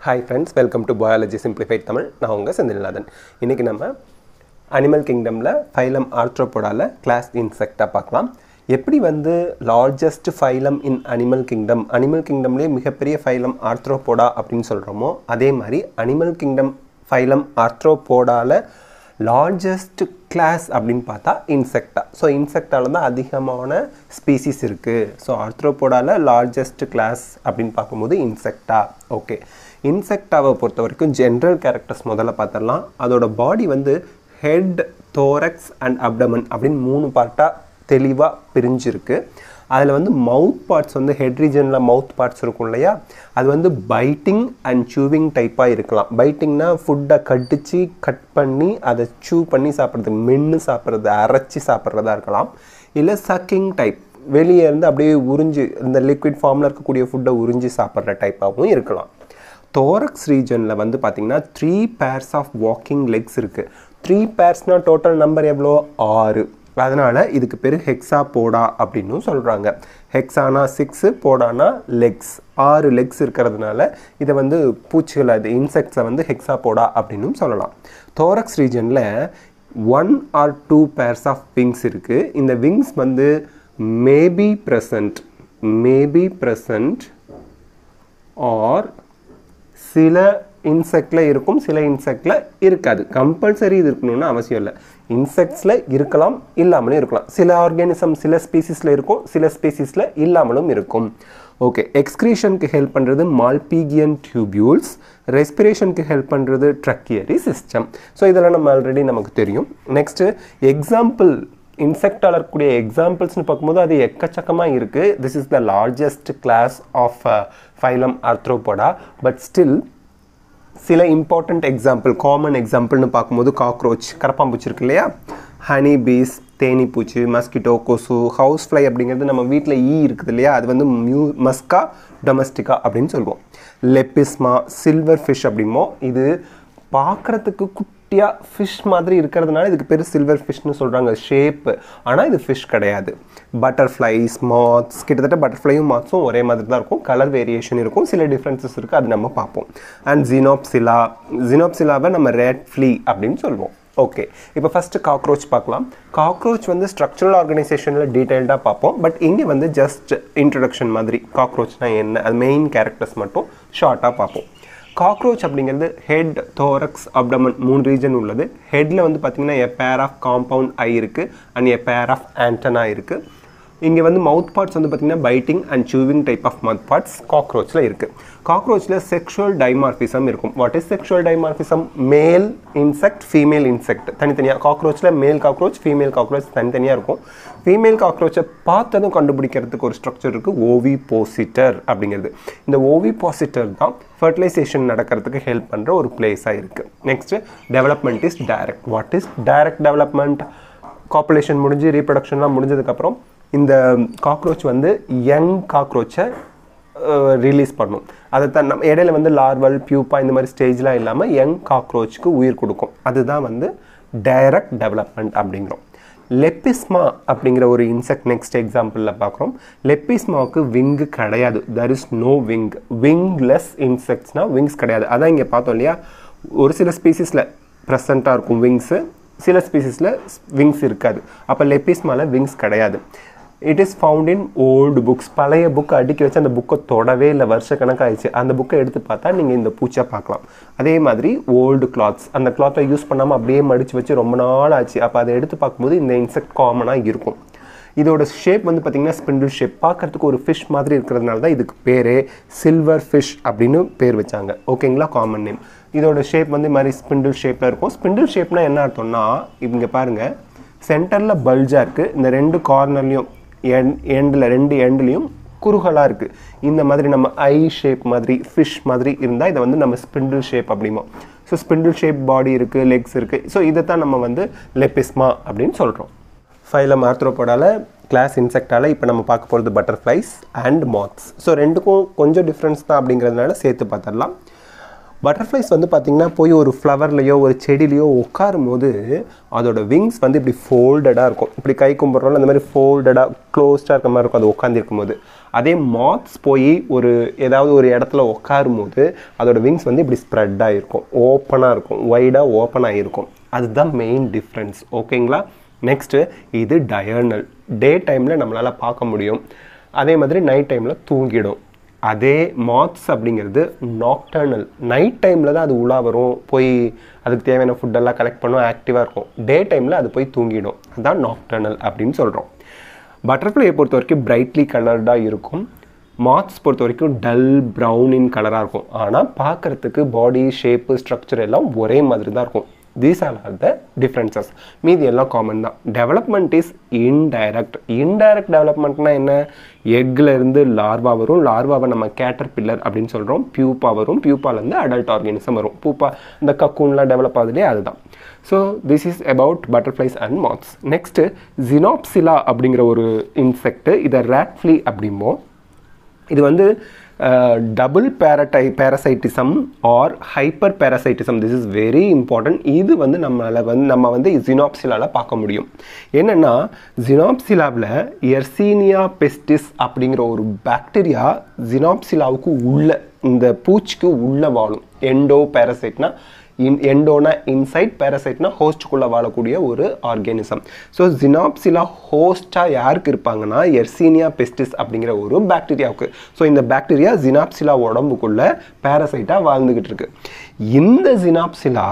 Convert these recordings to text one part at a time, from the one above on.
hi friends welcome to biology simplified Tamil நான் உங்கள் செந்தில்நாதன் இன்றைக்கி நம்ம அனிமல் கிங்டமில் ஃபைலம் ஆர்த்ரோபோடால கிளாஸ் இன்செக்டாக பார்க்கலாம் எப்படி வந்து largest phylum in animal kingdom animal கிங்டம்லேயே மிகப்பெரிய ஃபைலம் ஆர்த்ரோபோடா அப்படின்னு சொல்கிறோமோ அதே மாதிரி அனிமல் கிங்டம் ஃபைலம் ஆர்த்ரோபோடால லார்ஜஸ்ட் கிளாஸ் அப்படின்னு பார்த்தா இன்செக்டா ஸோ இன்செக்டால தான் அதிகமான ஸ்பீசிஸ் இருக்குது ஸோ ஆர்த்ரோபோடால லார்ஜஸ்ட் கிளாஸ் அப்படின்னு பார்க்கும்போது இன்செக்டா ஓகே இன்செக்டாவை பொறுத்த வரைக்கும் ஜென்ரல் கேரக்டர்ஸ் முதல்ல பார்த்துடலாம் அதோட பாடி வந்து ஹெட் தோரக்ஸ் அண்ட் அப்டமன் அப்படின்னு மூணு பார்ட்டாக தெளிவாக பிரிஞ்சிருக்கு அதில் வந்து மவுத் பார்ட்ஸ் வந்து ஹெட் ரீஜனில் மவுத் பார்ட்ஸ் இருக்கும் இல்லையா அது வந்து பைட்டிங் அண்ட் சூவிங் டைப்பாக இருக்கலாம் பைட்டிங்னா ஃபுட்டை கடிச்சு கட் பண்ணி அதை சூ பண்ணி சாப்பிட்றது மென்று சாப்பிட்றது அரைச்சி சாப்பிட்றதா இருக்கலாம் இல்லை சக்கிங் டைப் வெளியே இருந்து அப்படியே உறிஞ்சி இந்த லிக்விட் ஃபார்மில் இருக்கக்கூடிய ஃபுட்டை உறிஞ்சி சாப்பிட்ற டைப்பாகவும் இருக்கலாம் தோரக்ஸ் ரீஜனில் வந்து பார்த்திங்கன்னா three pairs of walking legs இருக்குது த்ரீ பேர்ஸ்னால் டோட்டல் நம்பர் எவ்வளோ ஆறு அதனால் இதுக்கு பேர் ஹெக்ஸா போடா அப்படின்னும் சொல்கிறாங்க ஹெக்ஸானா சிக்ஸு போடானா லெக்ஸ் ஆறு லெக்ஸ் இருக்கிறதுனால இதை வந்து பூச்சிகள் அது இன்செக்ட்ஸை வந்து ஹெக்ஸா போடா அப்படின்னும் சொல்லலாம் தோரக்ஸ் ரீஜனில் one or two pairs of wings இருக்குது இந்த விங்ஸ் வந்து maybe present maybe present or சில இன்செக்டில் இருக்கும் சில இன்செக்டில் இருக்காது கம்பல்சரி இது இருக்கணும்னு அவசியம் இல்லை இன்செக்ட்ஸில் இருக்கலாம் இல்லாமலும் இருக்கலாம் சில ஆர்கானிசம் சில ஸ்பீசிஸில் இருக்கும் சில ஸ்பீசிஸில் இல்லாமலும் இருக்கும் ஓகே எக்ஸ்க்ரீஷனுக்கு ஹெல்ப் பண்ணுறது மால்பீகியன் டியூபியூல்ஸ் ரெஸ்பிரேஷனுக்கு ஹெல்ப் பண்ணுறது ட்ரக்கியரி சிஸ்டம் ஸோ இதெல்லாம் நம்ம ஆல்ரெடி நமக்கு தெரியும் நெக்ஸ்ட்டு எக்ஸாம்பிள் இன்செக்டால் இருக்கக்கூடிய எக்ஸாம்பிள்ஸ்னு பார்க்கும்போது அது எக்கச்சக்கமாக இருக்குது this is the largest class of phylum arthropoda but still சில இம்பார்ட்டண்ட் எக்ஸாம்பிள் காமன் எக்ஸாம்பிள்னு பார்க்கும்போது காக்ரோச் கரப்பாம்பூச்சி இருக்கு இல்லையா ஹனி பீஸ் தேனிப்பூச்சி மஸ்கிட்டோ கொசு ஹவுஸ் ஃப்ளை அப்படிங்கிறது நம்ம வீட்டில் ஈ இருக்குது இல்லையா அது வந்து மியூ மஸ்கா டொமஸ்டிகா அப்படின்னு சொல்லுவோம் லெப்பிஸ்மா சில்வர் ஃபிஷ் அப்படிமோ இது பார்க்குறதுக்கு குட்டியாக ஃபிஷ் மாதிரி இருக்கிறதுனால இதுக்கு பேர் சில்வர் ஃபிஷ்னு சொல்கிறாங்க ஷேப்பு ஆனால் இது ஃபிஷ் கிடையாது பட்டர்ஃப்ளைஸ் மாத்ஸ் கிட்டத்தட்ட பட்டர்ஃப்ளையும் மாத்ஸும் ஒரே மாதிரி தான் இருக்கும் கலர் வேரியேஷன் இருக்கும் சில டிஃப்ரென்சஸ் இருக்குது அது நம்ம பார்ப்போம் அண்ட் ஜினோப்சிலா ஜினோப்சிலாவை நம்ம ரெட் ஃப்ளீ அப்படின்னு சொல்லுவோம் ஓகே இப்போ ஃபஸ்ட்டு காக்ரோச் பார்க்கலாம் காக்ரோச் வந்து ஸ்ட்ரக்சரல் ஆர்கனைசேஷனில் டீட்டெயில்டாக பார்ப்போம் பட் இங்கே வந்து ஜஸ்ட் இன்ட்ரடக்ஷன் மாதிரி காக்ரோச்னா என்ன அது மெயின் கேரக்டர்ஸ் மட்டும் ஷார்ட்டாக பார்ப்போம் காக்ரோச் அப்படிங்கிறது ஹெட் தோரக்ஸ் அப்டமன் மூணு ரீஜன் உள்ளது ஹெட்டில் வந்து பார்த்திங்கன்னா எ பேர் ஆஃப் காம்பவுண்ட் ஐ இருக்குது and a pair of antenna இருக்குது இங்கே வந்து மவுத் பார்ட்ஸ் வந்து பார்த்திங்கன்னா biting and chewing type of mouth parts காக்ரோச்சில் இருக்குது காக்ரோச்சில் செக்ஷுவல் டைமார்பிசம் இருக்கும் what is sexual dimorphism male insect female insect தனித்தனியாக காக்ரோச்சில் மேல் காக்ரோச் ஃபீமேல் காக்ரோச் தனித்தனியாக இருக்கும் ஃபீமேல் காக்ரோச்சை பார்த்ததும் கண்டுபிடிக்கிறதுக்கு ஒரு ஸ்ட்ரக்சர் இருக்குது ஓவி போசிட்டர் அப்படிங்கிறது இந்த ஓவி போசிட்டர் தான் ஃபர்டிலைசேஷன் நடக்கிறதுக்கு ஹெல்ப் பண்ணுற ஒரு பிளேஸாக இருக்குது next development is direct what is direct development copulation முடிஞ்சு ரீப்ரொடக்ஷன்லாம் முடிஞ்சதுக்கப்புறம் இந்த காக்ரோச் வந்து யங் காக்ரோச்சை ரிலீஸ் பண்ணும் அதை தான் நம்ம இடையில வந்து லார்வல் பியூப்பா இந்த மாதிரி ஸ்டேஜ்லாம் இல்லாமல் யங் காக்ரோச்சுக்கு உயிர் கொடுக்கும் அதுதான் வந்து டைரக்ட் டெவலப்மெண்ட் அப்படிங்கிறோம் லெப்பிஸ்மா அப்படிங்கிற ஒரு இன்செக்ட் நெக்ஸ்ட் எக்ஸாம்பிளில் பார்க்குறோம் லெப்பிஸ்மாவுக்கு விங்கு கிடையாது there is no wing wingless இன்செக்ட்ஸ்னால் விங்ஸ் கிடையாது அதான் இங்கே பார்த்தோம் இல்லையா ஒரு சில ஸ்பீசிஸில் ப்ரெசண்ட்டாக இருக்கும் விங்ஸு சில ஸ்பீசிஸில் விங்ஸ் இருக்காது அப்போ லெப்பிஸ்மாவில் விங்ஸ் கிடையாது it is found in old books பழைய புக்கை அடுக்கி வச்சு அந்த புக்கை தொடவே இல்லை வருஷ கணக்காகிடுச்சு அந்த புக்கை எடுத்து பார்த்தா நீங்கள் இந்த பூச்சியை பார்க்கலாம் அதே மாதிரி ஓல்டு கிளாத்ஸ் அந்த கிளாத்தை யூஸ் பண்ணாமல் அப்படியே மடித்து வச்சு ரொம்ப நாள் ஆச்சு அப்போ அதை எடுத்து பார்க்கும்போது இந்த இன்செக்ட் காமனாக இருக்கும் இதோட ஷேப் வந்து பார்த்திங்கன்னா ஸ்பிண்டில் ஷேப் பார்க்குறதுக்கு ஒரு ஃபிஷ் மாதிரி இருக்கிறதுனால தான் இதுக்கு பேரே சில்வர் ஃபிஷ் அப்படின்னு பேர் வச்சாங்க ஓகேங்களா காமன் நேம் இதோட ஷேப் வந்து மாதிரி ஸ்பிண்டில் ஷேப்பில் இருக்கும் ஸ்பிண்டில் ஷேப்னா என்ன அர்த்தம்னா இங்கே பாருங்கள் சென்டரில் பல்ஜாக இருக்குது இந்த ரெண்டு கார்னர்லேயும் எண் எண்டில் ரெண்டு எண்ட்லேயும் குறுகலாக இருக்குது இந்த மாதிரி நம்ம ஐ ஷேப் மாதிரி ஃபிஷ் மாதிரி இருந்தால் இதை வந்து நம்ம ஸ்பிண்டில் ஷேப் அப்படிமோ ஸோ ஸ்பிண்டில் ஷேப் பாடி இருக்குது லெக்ஸ் இருக்குது ஸோ இதை தான் நம்ம வந்து லெப்பிஸ்மா அப்படின்னு சொல்கிறோம் ஃபைலம் ஆர்த்ரோபோடால கிளாஸ் இன்செக்டால் இப்போ நம்ம பார்க்க போகிறது பட்டர்ஃப்ளைஸ் அண்ட் மாத்ஸ் ஸோ ரெண்டுக்கும் கொஞ்சம் டிஃப்ரென்ஸ் தான் அப்படிங்கிறதுனால சேர்த்து பார்த்துடலாம் பட்டர்ஃப்ளைஸ் வந்து பார்த்திங்கன்னா போய் ஒரு ஃப்ளவர்லையோ ஒரு செடியிலையோ உட்காரும் போது அதோட விங்ஸ் வந்து இப்படி ஃபோல்டடாக இருக்கும் இப்படி கை கும்பிட்றோம்ல அந்த மாதிரி ஃபோல்டடாக க்ளோஸ்டாக இருக்க மாதிரி இருக்கும் அது உட்காந்துருக்கும் போது அதே மாத்ஸ் போய் ஒரு ஏதாவது ஒரு இடத்துல உட்காரும் போது அதோட விங்ஸ் வந்து இப்படி ஸ்ப்ரெட்டாக இருக்கும் ஓப்பனாக இருக்கும் ஒய்டாக ஓப்பனாக இருக்கும் அதுதான் மெயின் டிஃப்ரென்ஸ் ஓகேங்களா நெக்ஸ்ட்டு இது டயர்னல் டே டைமில் நம்மளால் பார்க்க முடியும் அதே மாதிரி நைட் டைமில் தூங்கிடும் அதே மாத்ஸ் அப்படிங்கிறது நாக்டர்னல் நைட் டைமில் தான் அது உலா வரும் போய் அதுக்கு தேவையான ஃபுட்டெல்லாம் கலெக்ட் பண்ணும் ஆக்டிவாக இருக்கும் டே டைமில் அது போய் தூங்கிடும் அதுதான் நாக்டர்னல் அப்படின்னு சொல்கிறோம் பட்டர்ஃப்ளையை பொறுத்த வரைக்கும் பிரைட்லி கலர்டாக இருக்கும் மாத்ஸ் பொறுத்த வரைக்கும் டல் ப்ரௌன் இன் கலராக இருக்கும் ஆனால் பார்க்குறதுக்கு பாடி ஷேப்பு ஸ்ட்ரக்சர் எல்லாம் ஒரே மாதிரி தான் இருக்கும் these are are the differences மீதி எல்லாம் காமன் தான் டெவலப்மெண்ட் இஸ் இன்டைரக்ட் இன்டைரக்ட் டெவலப்மெண்ட்னா என்ன எக்ல இருந்து லார்வா வரும் லார்வாவை நம்ம கேட்டர் பில்லர் அப்படின்னு சொல்கிறோம் பியூப்பா வரும் பியூப்பாலேருந்து அடல்ட் ஆர்கானிசம் வரும் பூப்பா இந்த கக்கூன்லாம் டெவலப் ஆகுதுலேயே அதுதான் so this is about butterflies and moths next Xenopsylla அப்படிங்கிற ஒரு இன்செக்ட் இதை ரேட்ஃப்ளி அப்படிம்போம் இது வந்து டபுள் பேரட்டை parasitism or hyper parasitism this is very important இது வந்து நம்மளால் வந்து நம்ம வந்து ஜினாப்சிலாவில் பார்க்க முடியும் என்னென்னா ஜினாப்சிலாவில் எர்சீனியா பெஸ்டிஸ் அப்படிங்கிற ஒரு பாக்டீரியா ஜினாப்சிலாவுக்கு உள்ள இந்த பூச்சிக்கு உள்ள வாழும் எண்டோ பேரசைட்னா இன் எண்டோனா இன்சைட் பேரசைட்னா ஹோஸ்ட்டுக்குள்ளே வாழக்கூடிய ஒரு ஆர்கானிசம் ஸோ ஜினாப்சிலா ஹோஸ்ட்டாக யாருக்கு இருப்பாங்கன்னா எர்சீனியா பெஸ்டிஸ் அப்படிங்கிற ஒரு பாக்டீரியாவுக்கு ஸோ இந்த பாக்டீரியா ஜினாப்சிலா உடம்புக்குள்ள பேரசைட்டாக வாழ்ந்துக்கிட்டு இருக்கு இந்த ஜினாப்சிலா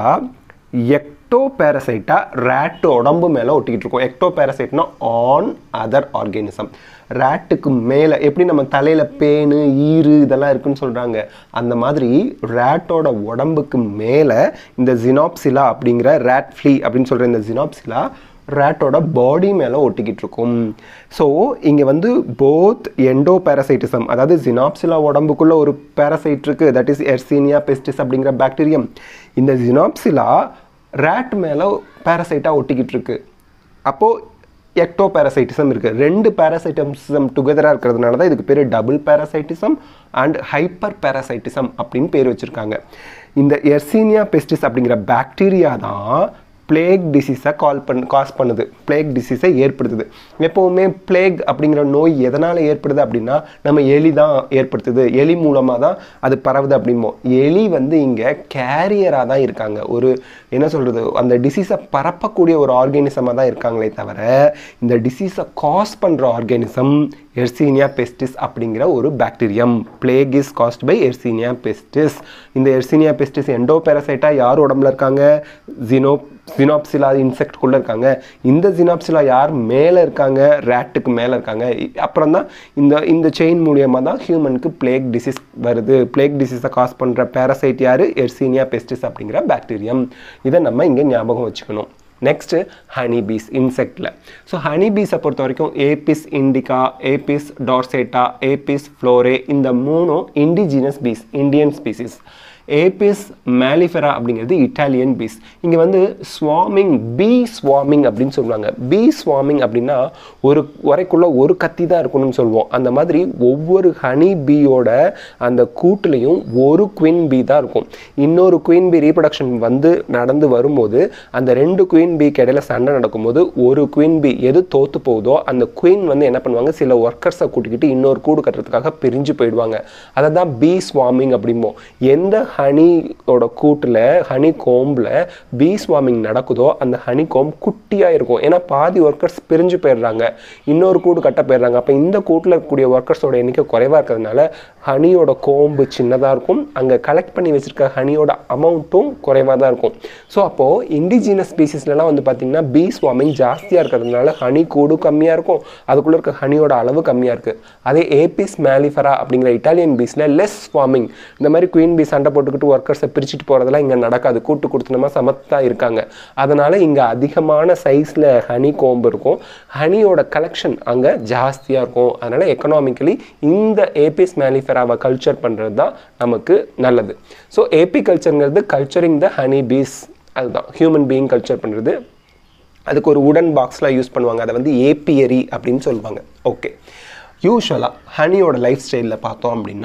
எக்டோ பேரசைட்டா ரேட்டு உடம்பு மேலே ஒட்டிக்கிட்டு இருக்கும் எக்டோ பேரசைட்னா ஆன் அதர் ஆர்கானிசம் ரேட்டுக்கு மேலே எப்படி நம்ம தலையில் பேனு ஈரு இதெல்லாம் இருக்குன்னு சொல்கிறாங்க அந்த மாதிரி ரேட்டோட உடம்புக்கு மேலே இந்த ஜினாப்சிலா அப்படிங்கிற ரேட் ஃப்ளீ அப்படின்னு சொல்கிற இந்த ஜினாப்சிலா ரேட்டோட பாடி மேலே ஒட்டிக்கிட்டு இருக்கும் ஸோ இங்கே வந்து போத் எண்டோ பேரசைட்டிசம் அதாவது ஜினாப்சிலா உடம்புக்குள்ள ஒரு பேரசைட் இருக்குது தட் இஸ் எர்சீனியா பெஸ்டிஸ் அப்படிங்கிற பாக்டீரியம் இந்த ஜினாப்சிலா ரேட் மேலே பேரசைட்டாக ஒட்டிக்கிட்டு இருக்கு அப்போது எக்டோ பேரசைட்டிசம் இருக்குது ரெண்டு பேரசைட்டிசம் டுகெதராக இருக்கிறதுனால தான் இதுக்கு பேர் double parasitism and hyper parasitism அப்படின்னு பேர் வச்சுருக்காங்க இந்த எர்சீனியா பெஸ்டிஸ் அப்படிங்கிற பாக்டீரியா தான் பிளேக் டிசீஸை கால் பண்ண காஸ் பண்ணுது பிளேக் டிசீஸை ஏற்படுத்துது எப்போவுமே பிளேக் அப்படிங்கிற நோய் எதனால் ஏற்படுது அப்படின்னா நம்ம எலி தான் ஏற்படுத்துது எலி மூலமாக தான் அது பரவுது அப்படிமோ எலி வந்து இங்கே கேரியராக தான் இருக்காங்க ஒரு என்ன சொல்கிறது அந்த டிசீஸை பரப்பக்கூடிய ஒரு ஆர்கானிசமாக தான் இருக்காங்களே தவிர இந்த டிசீஸை காஸ் பண்ணுற ஆர்கானிசம் எர்சீனியா பெஸ்டிஸ் அப்படிங்கிற ஒரு bacterium plague is caused by Yersinia pestis இந்த எர்சீனியா பெஸ்டிஸ் எண்டோ பேரசைட்டாக யார் உடம்புல இருக்காங்க ஜினோ ஜினாப்சிலா இன்செக்ட்குள்ளே இருக்காங்க இந்த ஜினாப்சிலா யார் மேலே இருக்காங்க ரேட்டுக்கு மேலே இருக்காங்க அப்புறம் தான் இந்த இந்த செயின் மூலியமாக தான் ஹியூமனுக்கு பிளேக் டிசீஸ் வருது பிளேக் டிசீஸை காஸ் பண்ணுற பேரசைட் யார் எர்சீனியா பெஸ்டிஸ் அப்படிங்கிற பாக்டீரியம் இதை நம்ம இங்கே ஞாபகம் வச்சுக்கணும் நெக்ஸ்ட்டு ஹனி பீஸ் இன்செக்டில் ஸோ ஹனி பீஸை பொறுத்த வரைக்கும் Apis indica Apis dorsata Apis florea இந்த மூணும் indigenous bees Indian species Apis mellifera அப்படிங்கிறது இட்டாலியன் பீஸ் இங்கே வந்து ஸ்வாமிங் பீ ஸ்வாமிங் அப்படின்னு சொல்லுவாங்க பீ ஸ்வாமிங் அப்படின்னா ஒரு உரைக்குள்ள ஒரு கத்தி தான் இருக்கணும்னு சொல்லுவோம் அந்த மாதிரி ஒவ்வொரு ஹனி பீயோட அந்த கூட்டுலையும் ஒரு குயின் பீ தான் இருக்கும் இன்னொரு குயின் பீ ரீப்ரடக்ஷன் வந்து நடந்து வரும்போது அந்த ரெண்டு குயின் பீக்கு இடையில சண்டை நடக்கும்போது ஒரு குயின் பீ எது தோத்து போகுதோ அந்த குயின் வந்து என்ன பண்ணுவாங்க சில ஒர்க்கர்ஸை கூட்டிக்கிட்டு இன்னொரு கூடு கட்டுறதுக்காக பிரிஞ்சு போயிடுவாங்க அதை தான் பீ ஸ்வாமிங் அப்படிம்போம் எந்த ஹனியோட கூட்டில் ஹனி கோம்பில் பீ ஸ்வாமிங் நடக்குதோ அந்த ஹனி கோம் குட்டியாக இருக்கும் ஏன்னா பாதி ஒர்க்கர்ஸ் பிரிஞ்சு போயிடுறாங்க இன்னொரு கூடு கட்ட போயிடுறாங்க அப்போ இந்த கூட்டில் இருக்கக்கூடிய ஒர்க்கர்ஸோட எண்ணிக்கை குறைவாக இருக்கிறதுனால ஹனியோட கோம்பு சின்னதாக இருக்கும் அங்கே கலெக்ட் பண்ணி வச்சிருக்க ஹனியோட அமௌண்ட்டும் குறைவாக தான் இருக்கும் ஸோ அப்போது இண்டிஜினஸ் ஸ்பீசிஸ்லலாம் வந்து பார்த்திங்கன்னா பீ ஸ்வாமிங் ஜாஸ்தியாக இருக்கிறதுனால ஹனி கூடு கம்மியாக இருக்கும் அதுக்குள்ளே இருக்க ஹனியோட அளவு கம்மியாக இருக்குது அதே ஏபிஸ் மேலிஃபரா அப்படிங்கிற இட்டாலியன் பீஸில் லெஸ் ஸ்வாமிங் இந்த மாதிரி குயின் பீ சண்டை போட்டுக்கிட்டு ஒர்க்கர்ஸை பிரிச்சுட்டு போகிறதெல்லாம் இங்கே நடக்காது கூட்டு கொடுத்தனமா சமத்தா இருக்காங்க அதனால் இங்கே அதிகமான சைஸில் ஹனி கோம்பு இருக்கும் ஹனியோட கலெக்ஷன் அங்கே ஜாஸ்தியாக இருக்கும் அதனால் எக்கனாமிக்கலி இந்த ஏபிஸ் மேலிஃபெராவை கல்ச்சர் பண்ணுறது தான் நமக்கு நல்லது ஸோ ஏபி கல்ச்சருங்கிறது கல்ச்சரிங் த ஹனி பீஸ் அதுதான் ஹியூமன் பீயிங் கல்ச்சர் பண்ணுறது அதுக்கு ஒரு உடன் பாக்ஸில் யூஸ் பண்ணுவாங்க அதை வந்து ஏபியரி அப்படின்னு சொல்லுவாங்க ஓகே யூஸ்வலாக ஹனியோட லைஃப் ஸ்டைலில் பார்த்தோம் அப்படின்னா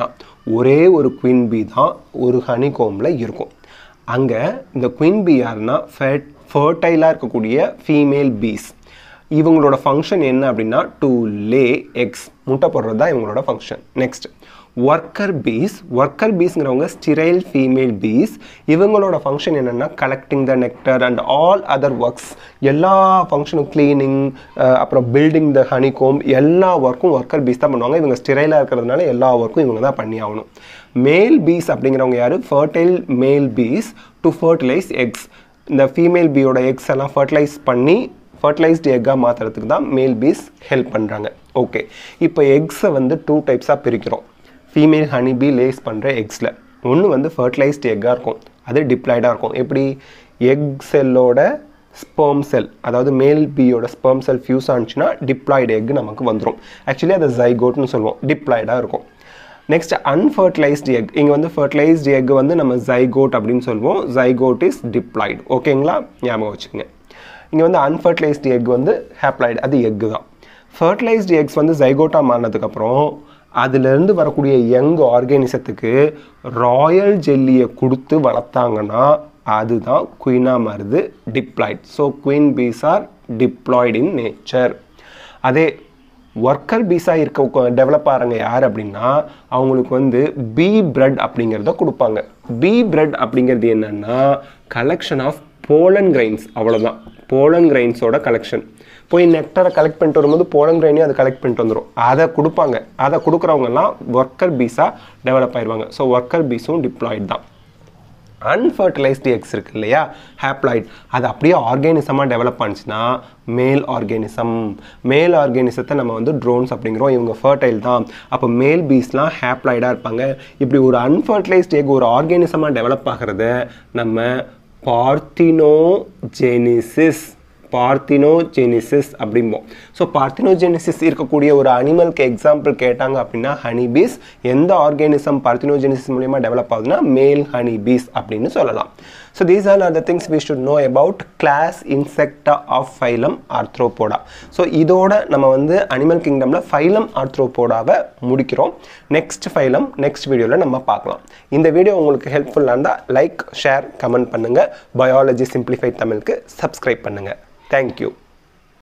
ஒரே ஒரு குயின் பி தான் ஒரு ஹனி கோமில் இருக்கும் அங்கே இந்த குயின் பி யாருன்னா ஃபெட் ஃபர்டைலாக இருக்கக்கூடிய ஃபீமேல் பீஸ் இவங்களோட ஃபங்க்ஷன் என்ன அப்படின்னா டு லே எக்ஸ் முட்டை போடுறது தான் இவங்களோட function next worker bees worker பீஸ்ங்கிறவங்க ஸ்டிரைல் ஃபீமேல் பீஸ் இவங்களோட ஃபங்க்ஷன் என்னென்னா collecting the nectar and all other works எல்லா ஃபங்க்ஷனும் க்ளீனிங் அப்புறம் பில்டிங் த ஹனி கோம் எல்லா ஒர்க்கும் ஒர்க்கர் பீஸ் தான் பண்ணுவாங்க இவங்க ஸ்டிரைலாக இருக்கிறதுனால எல்லா ஒர்க்கும் இவங்க தான் பண்ணி ஆகணும் மேல் பீஸ் அப்படிங்கிறவங்க யார் fertile male bees to fertilize eggs இந்த ஃபீமேல் பீயோட எக்ஸ் எல்லாம் ஃபர்டிலைஸ் பண்ணி ஃபர்டிலைஸ்டு எக்காக மாற்றுறதுக்கு தான் மேல் பீஸ் ஹெல்ப் பண்ணுறாங்க ஓகே இப்போ எக்ஸை வந்து டூ டைப்ஸாக பிரிக்கிறோம் ஃபீமேல் ஹனி பீ லேஸ் பண்ணுற எக்ஸில் ஒன்று வந்து ஃபர்டிலைஸ்டு எக்காக இருக்கும் அது டிப்ளாய்டாக இருக்கும் எப்படி எக் செல்லோட ஸ்பெர்ம் செல் அதாவது மேல் பியோட ஸ்பெர்ம் செல் ஃபியூஸ் ஆனிச்சுன்னா டிப்ளாய்டு எக் நமக்கு வந்துடும் ஆக்சுவலி அதை ஜைகோட்னு சொல்லுவோம் டிப்ளாய்டாக இருக்கும் நெக்ஸ்ட் அன்ஃபர்டிலைஸ்டு எக் இங்கே வந்து ஃபர்டிலைஸ்டு எக் வந்து நம்ம ஜைகோட் அப்படின்னு சொல்லுவோம் ஜைகோட் இஸ் டிப்ளாய்டு ஓகேங்களா ஞாபகம் வச்சுக்கோங்க இங்கே வந்து அன்ஃபர்டிலைஸ்டு எக் வந்து ஹேப்ளாய்டு அது எக்கு தான் ஃபர்டிலைஸ்டு எக்ஸ் வந்து ஜைகோட்டாக மாறினதுக்கப்புறம் அதுலேருந்து வரக்கூடிய யங் ஆர்கானிசத்துக்கு ராயல் ஜெல்லியை கொடுத்து வளர்த்தாங்கன்னா அதுதான் குயினாக மாறுது diploid so queen bees are diploid in nature அதே ஒர்க்கர் பீஸாக இருக்க டெவலப் ஆகிறவங்க யார் அப்படின்னா அவங்களுக்கு வந்து பி பிரெட் அப்படிங்கிறத கொடுப்பாங்க பி பிரெட் அப்படிங்கிறது என்னென்னா கலெக்ஷன் ஆஃப் போலன் கிரைன்ஸ் அவ்வளோதான் போலன் கிரைன்ஸோட கலெக்ஷன் போய் நெக்டரை கலெக்ட் பண்ணிட்டு வரும்போது போலன் கிரைனையும் அதை கலெக்ட் பண்ணிட்டு வந்துடும் அதை கொடுப்பாங்க அதை கொடுக்குறவங்கலாம் ஒர்க்கர் பீஸாக டெவலப் ஆயிடுவாங்க ஸோ ஒர்க்கர் பீஸும் டிப்ளாய்ட் தான் அன்ஃபர்டிலைஸ்டு எக்ஸ் இருக்கு இல்லையா ஹேப்ளாய்ட் அது அப்படியே ஆர்கானிசமாக டெவலப் ஆனிச்சுன்னா மேல் ஆர்கானிசம் மேல் ஆர்கானிசத்தை நம்ம வந்து ட்ரோன்ஸ் அப்படிங்கிறோம் இவங்க ஃபர்டைல் தான் அப்போ மேல் பீஸ்லாம் ஹேப்ளாய்டாக இருப்பாங்க இப்படி ஒரு அன்ஃபர்டிலைஸ்டு எக் ஒரு ஆர்கானிசமாக டெவலப் ஆகிறத நம்ம பார்த்தினோஜெனிசிஸ் பார்த்தினோஜெனிசிஸ் அப்படிம்போம் ஸோ பார்த்தினோஜெனிசிஸ் இருக்கக்கூடிய ஒரு அனிமலுக்கு எக்ஸாம்பிள் கேட்டாங்க அப்படின்னா ஹனிபீஸ் எந்த ஆர்கானிசம் பார்த்தினோஜெனிசிஸ் மூலியமாக டெவலப் ஆகுதுன்னா மேல் ஹனிபீஸ் அப்படின்னு சொல்லலாம் so these are the things we should know about class insecta of phylum arthropoda so இதோட நம்ம வந்து அனிமல் கிங்டமில் ஃபைலம் ஆர்த்ரோபோடாவை முடிக்கிறோம் நெக்ஸ்ட் ஃபைலம் நெக்ஸ்ட் வீடியோவில் நம்ம பார்க்கலாம் இந்த வீடியோ உங்களுக்கு ஹெல்ப்ஃபுல்லாக இருந்தால் லைக் ஷேர் கமெண்ட் பண்ணுங்கள் பயாலஜி சிம்பிளிஃபைட் தமிழுக்கு சப்ஸ்கிரைப் பண்ணுங்கள் தேங்க்யூ